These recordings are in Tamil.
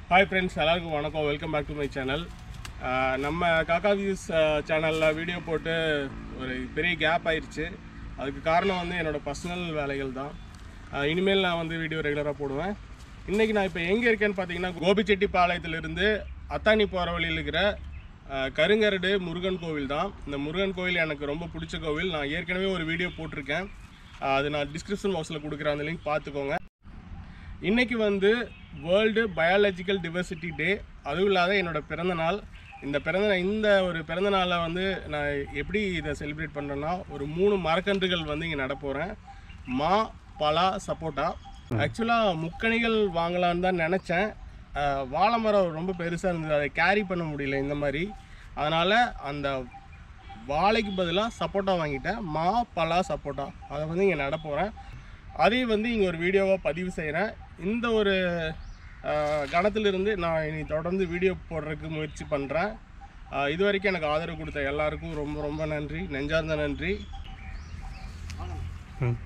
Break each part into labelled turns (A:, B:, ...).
A: ஹாய் ஃப்ரெண்ட்ஸ் எல்லாருக்கும் வணக்கம் welcome back to my channel நம்ம காக்கா வியூஸ் சேனலில் வீடியோ போட்டு ஒரு பெரிய கேப் ஆயிடுச்சு அதுக்கு காரணம் வந்து என்னோடய பர்சனல் வேலைகள் தான் ஆஹ் இனிமேல் நான் வந்து வீடியோ ரெகுலராக போடுவேன் இன்றைக்கி நான் இப்போ எங்கே இருக்கேன்னு பார்த்தீங்கன்னா கோபிச்செட்டிப்பாளையத்திலிருந்து அத்தானி போகிற வழியில் இருக்கிற ஆஹ் கருங்கரடு முருகன் கோவில் தான் இந்த முருகன் கோவில் எனக்கு ரொம்ப பிடிச்ச கோவில் நான் ஏற்கனவே ஒரு வீடியோ போட்டிருக்கேன் ஆஹ் அது நான் டிஸ்கிரிப்ஷன் பாக்ஸில் கொடுக்குறேன் அந்த லிங்க் பார்த்துக்கோங்க இன்னைக்கு வந்து வேர்ல்டு பயாலஜிக்கல் டிவர்சிட்டி டே அதுவும் இல்லாத என்னோட பிறந்த நாள் இந்த பிறந்த இந்த ஒரு பிறந்த நாளை வந்து நான் எப்படி இதை செலிப்ரேட் பண்ணுறேன்னா ஒரு மூணு மரக்கன்றுகள் வந்து இங்கே நடப்போகிறேன் மா பலா சப்போட்டா ஆக்சுவலாக முக்கணிகள் வாங்கலான்னு தான் நினச்சேன் அஹ், வாழை மரம் ரொம்ப பெருசாக இருந்தது அதை கேரி பண்ண முடியல இந்த மாதிரி அதனால் அந்த வாழைக்கு பதிலாக சப்போட்டா வாங்கிட்டேன் மா பலா சப்போட்டா அதை வந்து இங்கே நட போகிறேன் அதையும் வந்து இங்கே ஒரு வீடியோவாக பதிவு செய்கிறேன் இந்த ஒரு ஆஹ், கணத்திலிருந்து நான் இனி தொடர்ந்து வீடியோ போடுறதுக்கு முயற்சி பண்ணுறேன் இது வரைக்கும் எனக்கு ஆதரவு கொடுத்த எல்லாருக்கும் ரொம்ப ரொம்ப நன்றி நெஞ்சார்ந்த நன்றி
B: ம்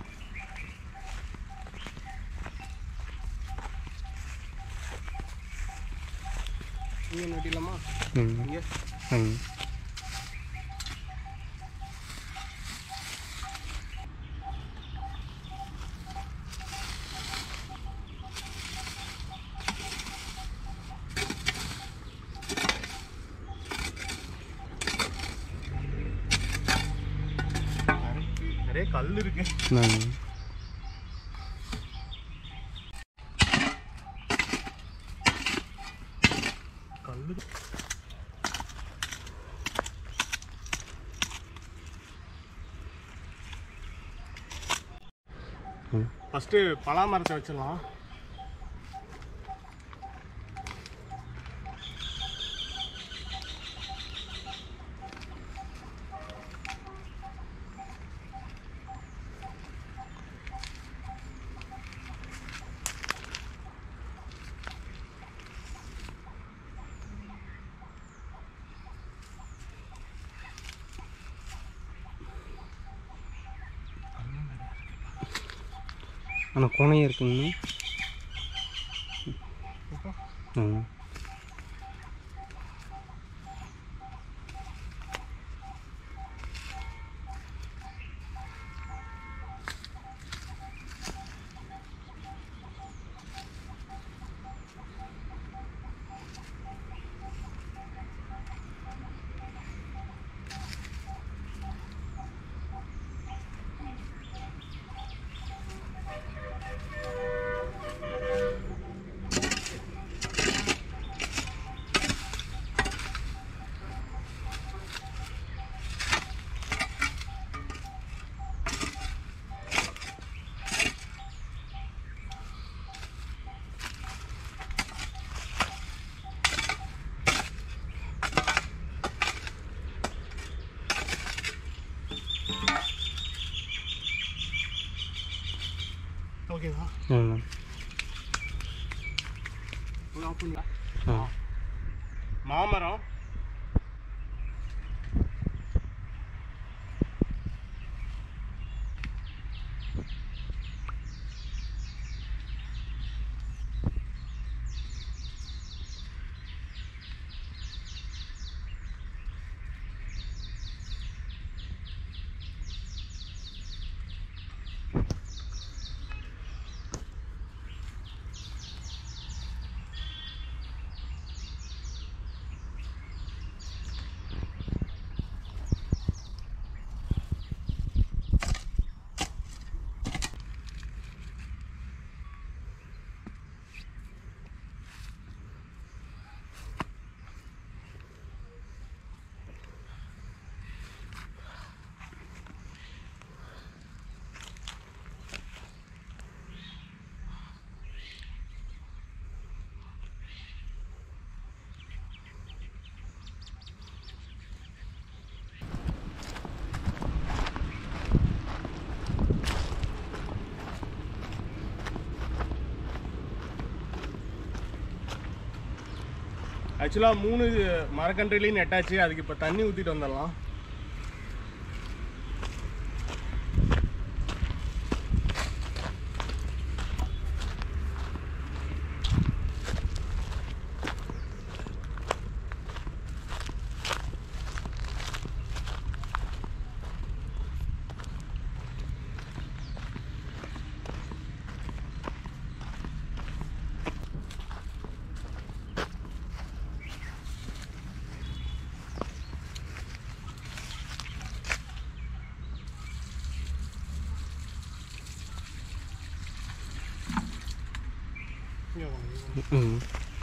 A: நீங்கள் நட்டிடலாமா
B: ம்
A: இங்கே
B: ம்
A: நிறைய கல் இருக்கு
B: ம்
A: கல்
B: ம்
A: ஃபஸ்ட்டு பலா மரத்தை வச்சிடலாம்
B: ஆனால் கோணையாக இருக்குங்க ம்
A: ஓகேவா
B: ம்
A: ஆஃப் பண்ணுங்க
B: ஆ
A: மாமரம் ஆக்சுவலாக மூணு மரக்கன்றுலையும் நெட்டாச்சு அதுக்கு இப்போ தண்ணி ஊற்றிட்டு வந்துடலாம்
B: ம்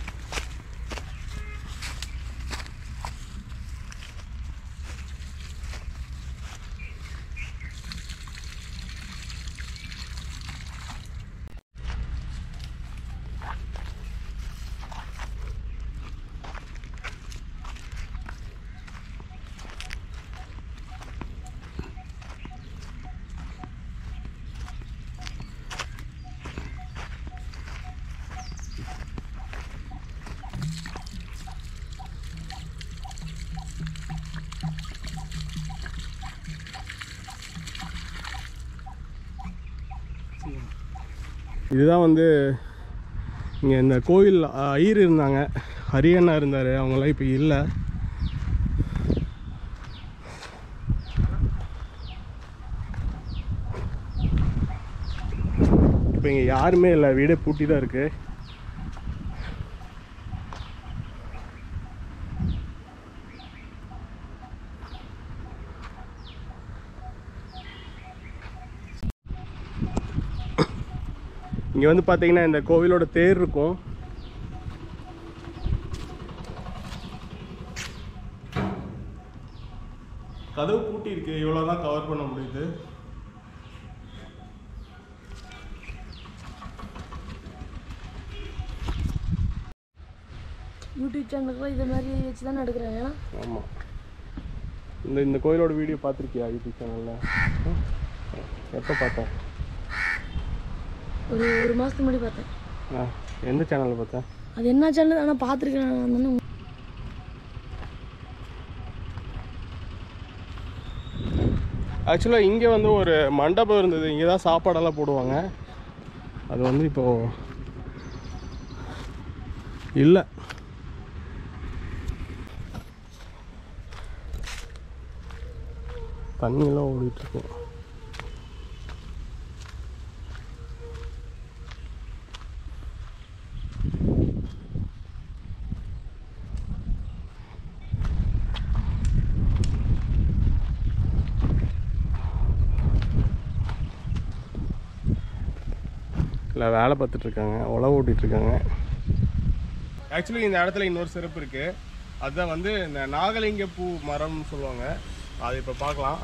A: இதுதான் வந்து இங்கே இந்த கோவில் அஹ், ஐயர் இருந்தாங்க ஹரியண்ணா இருந்தார் அவங்களாம் இப்போ இல்லை இப்போ இங்கே யாருமே இல்லை வீடே பூட்டி தான் இருக்குது இங்கே வந்து பார்த்தீங்கன்னா இந்த கோவிலோட தேர் இருக்கும் கதவு பூட்டி இருக்கு இவ்வளோ தான் கவர் பண்ண முடியுது
C: யூடியூப் சேனலுக்குலாம் இதை மாதிரி வச்சு தானே எடுக்கிறாங்க ஏன்னா
A: ஆமாம் இந்த இந்த கோயிலோட வீடியோ பார்த்துருக்கியா யூடியூப் சேனலில் எப்போ பார்த்தேன்
C: ஒரு ஒரு மாதத்துக்கு முன்னாடி பார்த்தேன்
A: ஆ எந்த சேனலில் பார்த்தேன்
C: அது என்ன சேனல் ஆனால் பார்த்துருக்கேன் நான் தானே
A: ஆக்சுவலாக இங்கே வந்து ஒரு மண்டபம் இருந்தது இங்கே தான் சாப்பாடெல்லாம் போடுவாங்க அது வந்து இப்போது இல்லை தண்ணியெல்லாம் ஓடிட்டுருக்கு இல்லை வேலை பார்த்துட்ருக்காங்க உழவு ஓட்டிகிட்ருக்காங்க ஆக்சுவலி இந்த இடத்துல இன்னொரு சிறப்பு இருக்குது அதுதான் வந்து இந்த நாகலிங்க பூ மரம்னு சொல்லுவாங்க அது இப்போ பார்க்கலாம்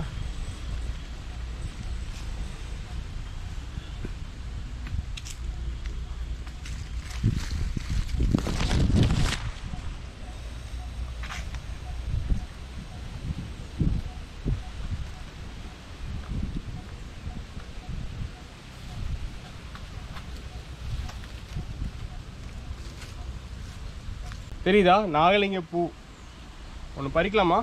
A: தெரியுதா நாகலிங்க பூ ஒன்று பறிக்கலாமா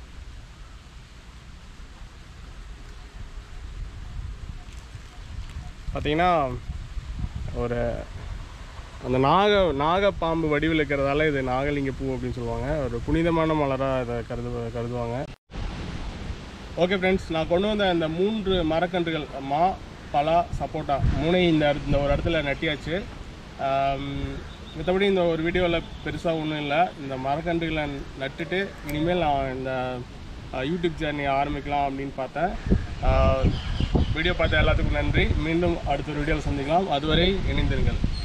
A: பார்த்தீங்கன்னா ஒரு அந்த நாக நாகப்பாம்பு வடிவில் இருக்கிறதால இது நாகலிங்க பூ அப்படின்னு சொல்லுவாங்க ஒரு புனிதமான மலராக இதை கருது கருதுவாங்க ஓகே ஃப்ரெண்ட்ஸ் நான் கொண்டு வந்த இந்த மூன்று மரக்கன்றுகள் மா பலா சப்போட்டா மூணையும் இந்த இடத்து- இந்த ஒரு இடத்துல நட்டியாச்சு ஆம், மற்றபடி இந்த ஒரு வீடியோவில் பெருசாக ஒன்றும் இல்லை இந்த மரக்கன்றுகளை நட்டுட்டு இனிமேல் நான் இந்த அஹ், யூடியூப் ஜேர்னி ஆரம்பிக்கலாம் அப்படின்னு பார்த்தேன் வீடியோ பார்த்த எல்லாத்துக்கும் நன்றி மீண்டும் அடுத்த ஒரு வீடியோவில் சந்திக்கலாம் அதுவரை இணைந்திருங்கள்